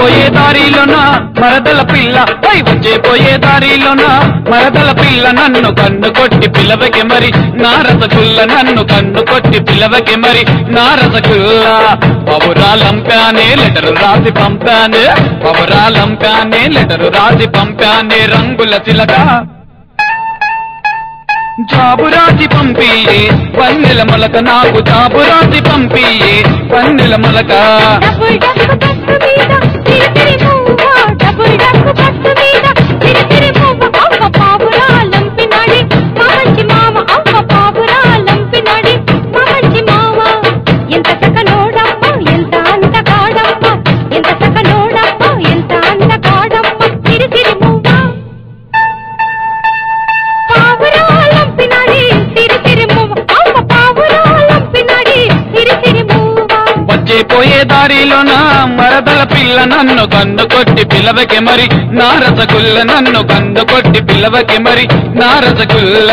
పోయే దారిలోన మరదల పిల్ల పై వచ్చే పోయే దారిలోన మరదల పిల్ల నన్ను కన్ను కొట్టి పిలవకి మరి నా రసగుల్ల నన్ను కన్ను కొట్టి పిలవకి మరి నా రసగుల్ల పవురాలంపానే లెటరు రాసి పంపానే పవురాలంపానే లెటరు రాసి పంపానే రంగుల చిలక జాబు రాసి పంపి పన్నెల మొలక నాకు జాబు రాసి పంపి పన్నెల మొలక డబుల్ డక్కు బస్సు మీద తిరితిరి పువ్వ డబుల్ డక్కు బస్సు మీద తిరితిరి పువ్వ అవ్వ పావురా లంపినాడి మా మంచి మామ అవ్వ పావురా లంపినాడి మా మంచి మామ ఎంత చక్కనోడమ్మ ఎంత అందగాడమ్మ ఎంత చక్కనోడమ్మ ఎంత అందగాడమ్మ తిరితిరి పువ్వ పావురా లంపినాడి తిరితిరి పువ్వ అవ్వ పావురా లంపినాడి తిరితిరి పువ్వ వచ్చే పోయే దారిలోన మరదల పిల్ల నన్ను కన్ను కొట్టి పిలవకి మరి నా రసగుల్ల నన్ను కన్ను కొట్టి పిలవకి మరి నా రసగుల్ల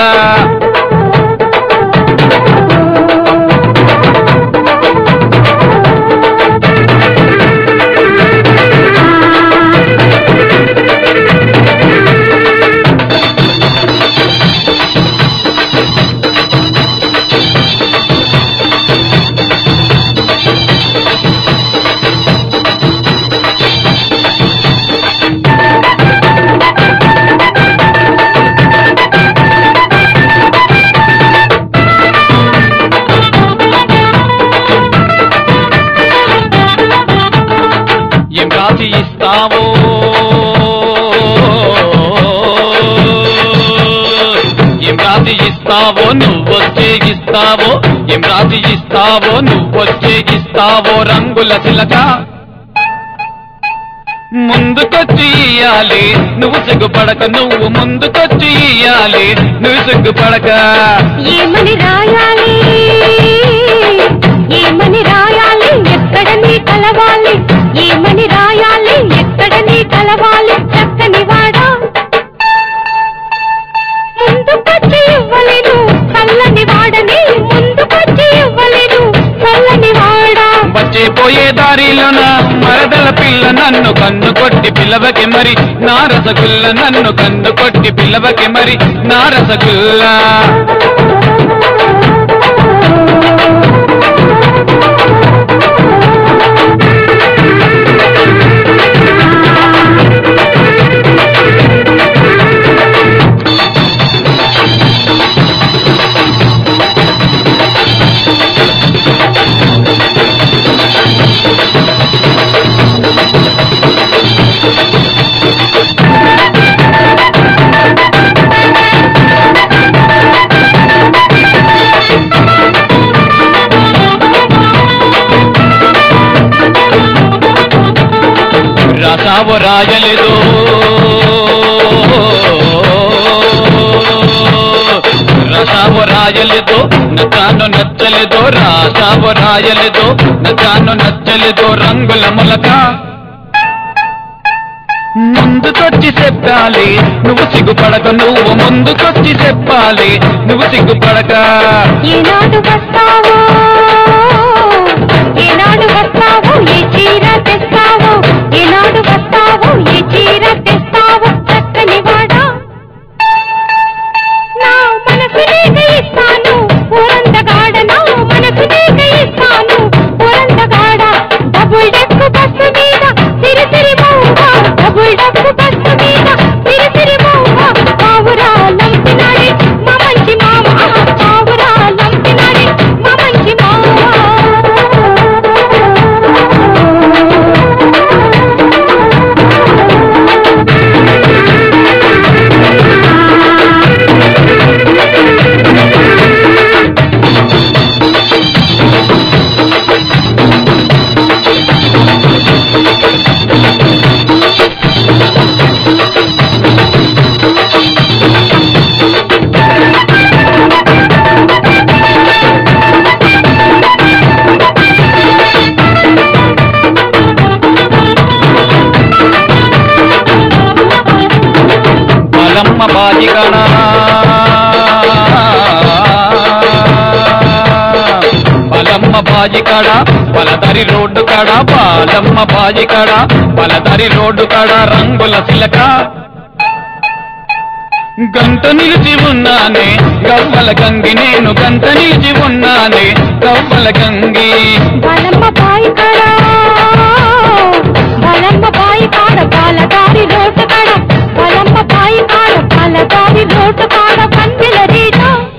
ఏం రాసి ఇస్తావో ఏం రాసి ఇస్తావో నువ్వొచ్చే ఇస్తావో ఏం రాసి ఇస్తావో నువ్వొచ్చే ఇస్తావో రంగుల చిలక ముందుకొచ్చి ఇయ్యాలి నువ్వు సిగ్గుపడక నువ్వు ముందుకొచ్చి ఇయ్యాలి నువ్వు సిగ్గుపడక ఏమని రాయాలి ఏమని రాయాలి ఎక్కడ నీ కలవాలి ఏమని రాయాలి ఎక్కడ నీ కలవాలి చక్కని వాడా ముందుకొచ్చి ఇవ్వలేను చల్లని వాడని ముందుకొచ్చి ఇవ్వలేను చల్లని వాడా వచ్చే పోయే దారిలోన మరదల పిల్ల నన్ను కన్ను కొట్టి పిల్లవకి మరి నా రసగుల్ల నన్ను కన్ను కొట్టి పిల్లవకి మరి నా రసగుల్ల రాసావో రాయలేదో రసావో రాయలేదో నచ్చాను నచ్చలేదో రాసావో రాయలేదో నచ్చాను నచ్చలేదో రంగుల మొలక ముందుకొచ్చి చెప్పాలి నువ్వు సిగ్గుపడక నువ్వు ముందుకొచ్చి చెప్పాలి నువ్వు సిగ్గుపడక ఏనాడు వస్తావో ఏనాడు వస్తావో ఏ చీర తెస్తావో ఏనాడు వస్తావో ఏ చీర తెస్తావో చక్కని వాడా నా మనసు నీక ఇస్తాను ఊరందగాడ నా మనసు నీక ఇస్తాను ఊరందగాడ డబుల్ డెక్కు బస్సు మీద సిరిసిరి మౌవ డబుల్ డెక్కు బస్సు మీద సిరిసిరి మౌవ పావురా లంపినాడి మా మంచి మామ పావురా లంపినాడి మా మంచి మామ బలమ్మ బాజిగణ బలమ్మ బాజి కాడ పలదరి రోడ్డు కాడ బాలమ్మ బాజి కాడ పలదరి రోడ్డు కాడ రంగుల సిలక గంట నిలిచి ఉన్నానే గవ్వల గంగి నేను గంట నిలిచి ఉన్నానే గవ్వల గంగి బలమ్మ బాయి కాడ బలమ్మ బాయి కాడ పాలదారి రోడ్డు కాడ బలమ్మ బాయి కాడ పాలదారి రోడ్డు కాడ కన్నెల రీట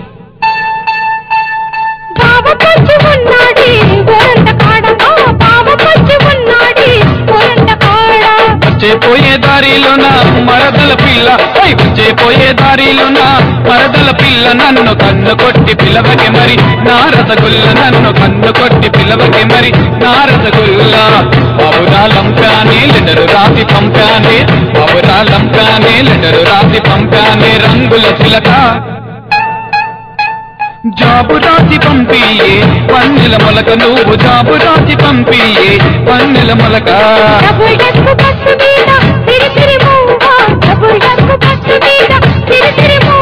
బావ పచ్చి ఉన్నాడి గోరంట కాడ ఆ బావ పచ్చి ఉన్నాడి గోరంట కాడ వచ్చే పోయే దారిలోన మరదల పిల్ల ఐ వచ్చే పోయే దారిలోన మరదల పిల్ల నన్ను కన్ను కొట్టి పిలవకే మరి నా రసగుల్ల నన్ను కన్ను కొట్టి పిలవకే మరి నా రసగుల్ల పౌరాలంకానే లెటరు రాసి పంపానే పౌరాలంకానే లెటరు రాసి పంపానే రంగుల చిలక జాబు రాసి పంపియే పన్నెల మొలక నువ్వు జాబు రాసి పంపియే పన్నెల మొలక డబుల్ డక్కు బస్సు మీద తిరి తిరి మూవ డబుల్ డక్కు బస్సు మీద తిరి తిరి మూవ